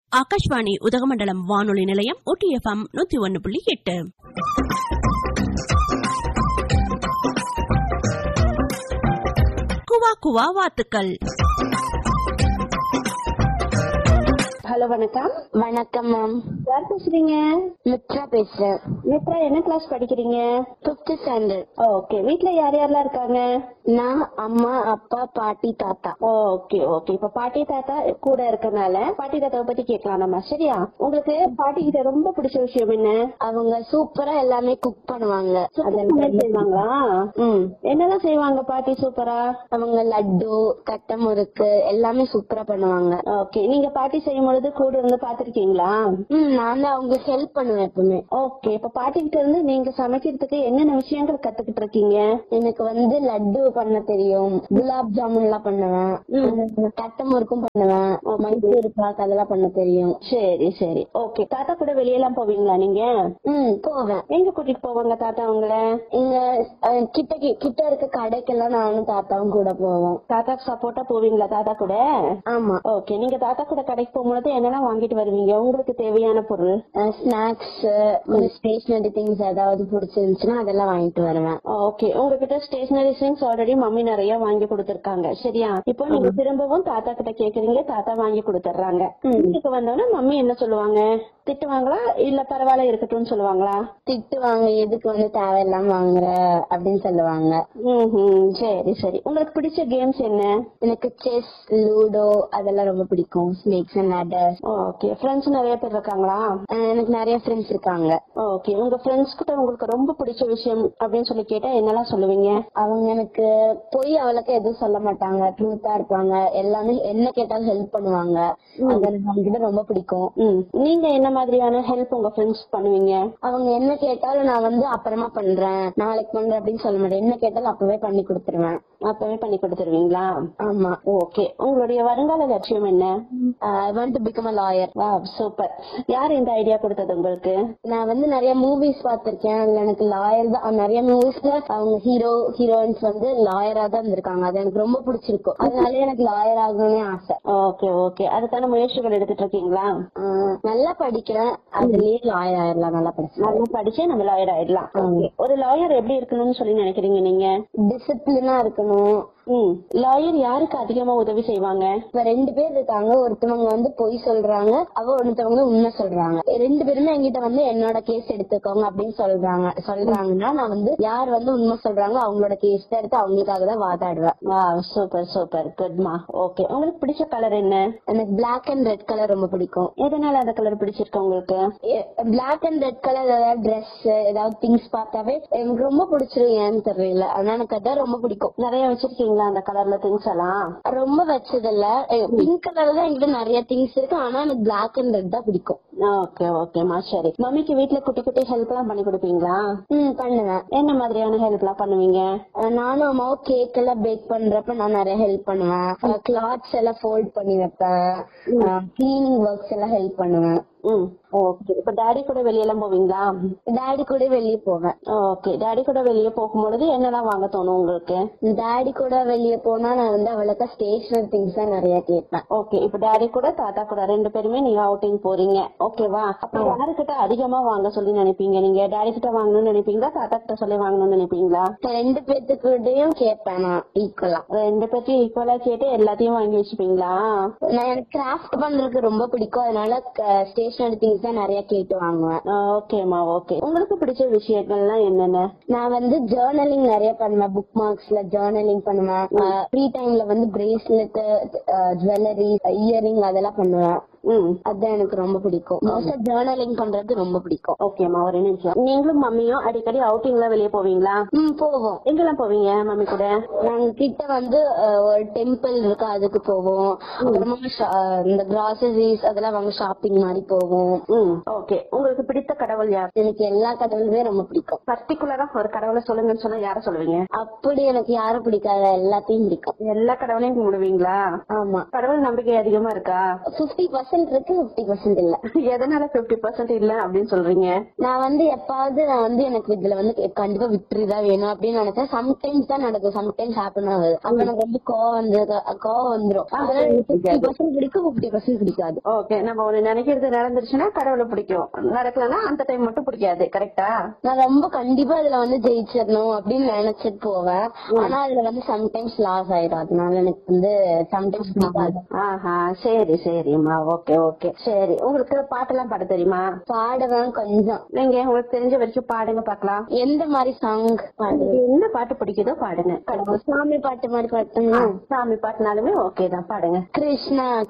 ஆகாஷ்வாணி உதகமண்டலம் வானொலி நிலையம் ஒட்டிஎஃப்எம் நூத்தி ஒன்னு புள்ளி எட்டு குவா குவா வாத்துக்கள் ஹலோ வணக்கம் வணக்கம் மேம் யார் பேசுறீங்க மித்ரா பேசுறேன் மித்ரா என்ன கிளாஸ் படிக்கிறீங்க பிப்த் ஸ்டாண்டர்ட் ஓகே வீட்ல யார் யாரெல்லாம் இருக்காங்க நான் அம்மா அப்பா பாட்டி தாத்தா ஓகே ஓகே இப்ப பாட்டி தாத்தா கூட இருக்கனால பாட்டி தாத்தாவை பத்தி கேட்கலாம் நம்ம சரியா உங்களுக்கு பாட்டி கிட்ட ரொம்ப பிடிச்ச விஷயம் என்ன அவங்க சூப்பரா எல்லாமே குக் பண்ணுவாங்க சமையல் செய்வாங்களா ம் என்னெல்லாம் செய்வாங்க பாட்டி சூப்பரா அவங்க லட்டு கட்ட முறுக்கு எல்லாமே சூப்பரா பண்ணுவாங்க ஓகே நீங்க பாட்டி செய்யும் பொழுது கூட இருந்து பாத்திருக்கீங்களா ம் நான் தான் அவங்களுக்கு ஹெல்ப் பண்ணுவேன் எப்பவுமே ஓகே இப்ப பாட்டி கிட்ட இருந்து நீங்க சமைக்கிறதுக்கு என்னென்ன விஷயங்கள் கத்துக்கிட்டு இருக்கீங்க எனக்கு வந்து லட்டு பண்ண தெரியும் குலாப் ஜாமுன் எல்லாம் பண்ணுவேன் கட்ட முறுக்கும் பண்ணுவேன் மைசூர் பாக் அதெல்லாம் பண்ண தெரியும் சரி சரி ஓகே தாத்தா கூட வெளியெல்லாம் போவீங்களா நீங்க ம் போவேன் எங்க கூட்டிட்டு போவாங்க தாத்தா உங்களை இங்க அஹ், கிட்ட கிட்ட இருக்க கடைக்கெல்லாம் நானும் தாத்தாவும் கூட போவோம் தாத்தாக்கு சப்போர்ட்டா போவீங்களா தாத்தா கூட ஆமா ஓகே நீங்க தாத்தா கூட கடைக்கு போகும்போது என்னெல்லாம் வாங்கிட்டு வருவீங்க உங்களுக்கு தேவையான பொருள் ஸ்நாக்ஸ் ஸ்டேஷனரி திங்ஸ் ஏதாவது பிடிச்சிருந்துச்சுன்னா அதெல்லாம் வாங்கிட்டு வருவேன் ஓகே உங்ககிட்ட ஸ்டேஷனரி திங்ஸ் ஆல்ரெடி மம்மி நிறைய வாங்கி கொடுத்திருக்காங்க சரியா இப்போ நீங்க திரும்பவும் தாத்தா கிட்ட கேக்குறீங்க தாத்தா வாங்கி கொடுத்துறாங்க வீட்டுக்கு வந்தோடனே மம்மி என்ன சொல்லுவாங்க திட்டுவாங்களா இல்ல பரவாயில்ல இருக்கட்டும்னு சொல்லுவாங்களா திட்டுவாங்க எதுக்கு வந்து தேவையில்லாம வாங்குற அப்படின்னு சொல்லுவாங்க ம் சரி சரி உங்களுக்கு பிடிச்ச கேம்ஸ் என்ன எனக்கு செஸ் லூடோ அதெல்லாம் ரொம்ப பிடிக்கும் snakes and ladders okay friends நிறைய பேர் இருக்காங்களா எனக்கு நிறைய ஃப்ரெண்ட்ஸ் இருக்காங்க ஓகே உங்க ஃப்ரெண்ட்ஸ் கிட்ட உங்களுக்கு ரொம்ப பிடிச்ச விஷயம் அப்படின்னு சொல்லி கேட்டா என்னெல்லாம் சொல்லுவீங்க அவங்க எனக்கு பொய் அவளுக்கு எதுவும் சொல்ல மாட்டாங்க ட்ரூத்தா இருப்பாங்க எல்லாமே என்ன கேட்டாலும் ஹெல்ப் பண்ணுவாங்க அது எனக்கு அவங்க கிட்ட ரொம்ப பிடிக்கும் ம் நீங்க என்ன மாதிரியான ஹெல்ப் உங்க ஃப்ரெண்ட்ஸ் பண்ணுவீங்க அவங்க என்ன கேட்டாலும் நான் வந்து அப்புறமா பண்றேன் நாளைக்கு பண்றேன் அப்படின்னு சொல்ல மாட்டேன் என்ன கேட்டாலும் அப்பவே பண்ணி கொடுத்துருவேன் அப்பவே பண்ணி கொடுத்துருவீங்களா ஆமா ஓகே உங்களுடைய வருங்கால லட்சியம் என்ன I want to become a lawyer வா சூப்பர் யார் இந்த ஐடியா கொடுத்தது உங்களுக்கு நான் வந்து நிறைய மூவிஸ் பார்த்திருக்கேன் அதுல எனக்கு லாயர் தான் நிறைய மூவிஸ்ல அவங்க ஹீரோ ஹீரோயின்ஸ் வந்து லாயரா தான் இருந்திருக்காங்க அது எனக்கு ரொம்ப பிடிச்சிருக்கும் அதனால எனக்கு லாயர் ஆகணும்னே ஆசை ஓகே ஓகே அதுக்கான முயற்சிகள் எடுத்துட்டு இருக்கீங்களா ஆஹ் நல்லா படிக்கிறேன் அதுலயே லாயர் ஆயிரலாம் நல்லா படிச்சேன் நல்லா படிச்சு நம்ம லாயர் ஆயிடலாம் Okay. ஒரு லாயர் எப்படி இருக்கணும்னு சொல்லி நினைக்கிறீங்க நீங்க டிசிப்ளினா இருக்கணும் ம் லாயர் யாருக்கு அதிகமா உதவி செய்வாங்க இப்ப ரெண்டு பேர் இருக்காங்க ஒருத்தவங்க வந்து பொய் சொல்றாங்க அவ ஒருத்தவங்க உண்மை சொல்றாங்க ரெண்டு பேருமே என்கிட்ட வந்து என்னோட கேஸ் எடுத்துக்கோங்க அப்படின்னு சொல்றாங்க சொல்றாங்கன்னா நான் வந்து யார் வந்து உண்மை சொல்றாங்க அவங்களோட கேஸ் தான் எடுத்து அவங்களுக்காக தான் வாதாடுவேன் வா சூப்பர் சூப்பர் குட்மா ஓகே உங்களுக்கு பிடிச்ச கலர் என்ன எனக்கு பிளாக் அண்ட் ரெட் கலர் ரொம்ப பிடிக்கும் எதனால அந்த கலர் பிடிச்சிருக்கு உங்களுக்கு பிளாக் அண்ட் ரெட் கலர் ஏதாவது ட்ரெஸ் ஏதாவது திங்ஸ் பார்த்தாவே எனக்கு ரொம்ப பிடிச்சிரும் ஏன்னு தெரியல ஆனா எனக்கு அதான் ரொம்ப பிடிக்கும் நிறைய வச்சிருக்கீங்களா அந்த கலர்ல திங்ஸ் எல்லாம் ரொம்ப வச்சதில்ல பிங்க் கலர்ல தான் என்கிட்ட நிறைய திங்ஸ் இருக்கு ஆனா எனக்கு பிளாக் அண்ட் ரெட் தான் பிடிக்கும் ஓகே ஓகேமா சரி மம்மிக்கு வீட்ல குட்டி குட்டி ஹெல்ப் எல்லாம் பண்ணி கொடுப்பீங்களா ம் பண்ணுவேன் என்ன மாதிரியான ஹெல்ப் எல்லாம் பண்ணுவீங்க அஹ் நானும் அம்மாவும் கேக் எல்லாம் பேக் பண்றப்ப நான் நிறைய ஹெல்ப் பண்ணுவேன் கிளாத்ஸ் எல்லாம் ஃபோல்ட் பண்ணி வைப்பேன் கிளீனிங் ஒர்க்ஸ் எல்லாம் ஹெல்ப் பண்ணுவேன் ம் ஓகே இப்ப டாடி கூட வெளியெல்லாம் போவீங்களா டாடி கூட வெளியே போவேன் ஓகே டாடி கூட வெளியே போகும்பொழுது என்னெல்லாம் வாங்க தோணும் உங்களுக்கு டாடி கூட வெளியே போனா நான் வந்து அவளுக்கு ஸ்டேஷனரி திங்ஸ் தான் நிறைய கேட்பேன் ஓகே இப்ப டாடி கூட தாத்தா கூட ரெண்டு பேருமே நீங்க அவுட்டிங் போறீங்க ஓகேவா அப்ப யாருக்கிட்ட அதிகமா வாங்க சொல்லி நினைப்பீங்க நீங்க டாடி கிட்ட வாங்கணும்னு நினைப்பீங்களா தாத்தா கிட்ட சொல்லி வாங்கணும்னு நினைப்பீங்களா ரெண்டு பேத்துக்கிட்டையும் கேட்பேன் நான் ஈக்குவலா ரெண்டு பேர்த்தையும் ஈக்குவலா கேட்டு எல்லாத்தையும் வாங்கி வச்சுப்பீங்களா நான் எனக்கு கிராஃப்ட் பண்றதுக்கு ரொம்ப பிடிக்கும் அதனால ஸ்டேஷனரி திங்ஸ் தான் நிறைய கேட்டு வாங்குவேன் ஓகேமா ஓகே உங்களுக்கு பிடிச்ச விஷயங்கள்லாம் என்னென்ன நான் வந்து ஜேர்னலிங் நிறைய பண்ணுவேன் புக் மார்க்ஸ்ல ஜேர்னலிங் பண்ணுவேன் ஃப்ரீ டைம்ல வந்து பிரேஸ்லெட் ஜுவல்லரி இயரிங் அதெல்லாம் பண்ணுவேன் ம் அதான் எனக்கு ரொம்ப பிடிக்கும் மோஸ்டா ஜேர்னலிங் பண்றது ரொம்ப பிடிக்கும் ஓகேமா ஒரு நிமிஷம் நீங்களும் மம்மியும் அடிக்கடி அவுட்டிங்ல வெளியே போவீங்களா ம் போவோம் எங்கெல்லாம் போவீங்க மம்மி கூட நாங்க கிட்ட வந்து அஹ், ஒரு டெம்பிள் இருக்கு அதுக்கு போவோம் அப்புறமா ஷா- இந்த கிராசரிஸ் அதெல்லாம் வாங்க ஷாப்பிங் மாதிரி போவோம் போகும் ம் ஓகே உங்களுக்கு பிடித்த கடவுள் யார் எனக்கு எல்லா கடவுளுமே ரொம்ப பிடிக்கும் பர்டிகுலரா ஒரு கடவுளை சொல்லுங்கன்னு சொன்னா யார சொல்லுவீங்க அப்படி எனக்கு யாரும் பிடிக்காத எல்லாத்தையும் பிடிக்கும் எல்லா கடவுளையும் கும்பிடுவீங்களா ஆமா கடவுள் நம்பிக்கை அதிகமா இருக்கா பிப்டி பர்சன்ட் இருக்கு பிப்டி பர்சன்ட் இல்ல எதனால 50% பர்சன்ட் இல்ல அப்படின்னு சொல்றீங்க நான் வந்து எப்பாவது நான் வந்து எனக்கு இதுல வந்து கண்டிப்பா விட்டுருதா வேணும் அப்படின்னு நினைச்சேன் சம்டைம்ஸ் தான் நடக்கும் சம்டைம்ஸ் ஹேப்பன் ஆகுது அப்ப எனக்கு வந்து கோவம் வந்து கோவம் வந்துரும் அதனால பிப்டி பர்சன்ட் பிடிக்கும் பிப்டி பர்சன்ட் பிடிக்காது ஓகே நம்ம ஒண்ணு நினைக்கிறது நடந்துருச்சுன்னா கடவுளை பிடிக்கும் நடக்கலன்னா அந்த டைம் மட்டும் பிடிக்காது கரெக்டா நான் ரொம்ப கண்டிப்பா இதுல வந்து ஜெயிச்சிடணும் அப்படின்னு நினைச்சிட்டு போவேன் ஆனா அதுல வந்து சம்டைம்ஸ் லாஸ் ஆயிடும் அதனால எனக்கு வந்து சம்டைம்ஸ் பிடிக்காது ஆஹா சரி சரிம்மா ஓகே ஓகே சரி உங்களுக்கு பாட்டெல்லாம் பாட தெரியுமா பாடுவேன் கொஞ்சம் நீங்க உங்களுக்கு தெரிஞ்ச வரைக்கும் பாடுங்க பாக்கலாம் எந்த மாதிரி சாங் பாடுவேன் என்ன பாட்டு பிடிக்குதோ பாடுங்க கடவுள் சாமி பாட்டு மாதிரி பாட்டுங்க சாமி பாட்டுனாலுமே ஓகே தான் பாடுங்க கிருஷ்ணா